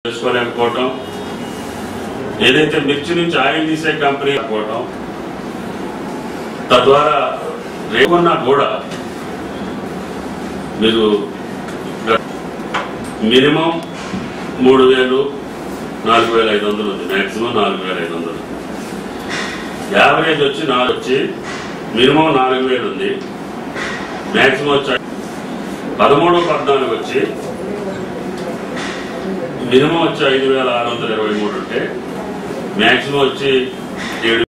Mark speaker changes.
Speaker 1: చేసుకోలేకపోవటం ఏదైతే మిర్చి నుంచి ఆయిల్ తీసే కంపెనీ పోవటం తద్వారా రేపన్నా కూడా మీరు మినిమం మూడు వేలు నాలుగు వేల ఐదు వందలు ఉంది మ్యాక్సిమం నాలుగు వేల ఐదు వందలు యావరేజ్ వచ్చి నాలుగు వచ్చి మినిమం నాలుగు వేలు ఉంది మ్యాక్సిమం వచ్చి పదమూడు పద్నాలుగు వచ్చి మినిమం వచ్చి ఐదు వేల ఆరు వందల ఇరవై మూడు ఉంటే మ్యాక్సిమం వచ్చి ఏడు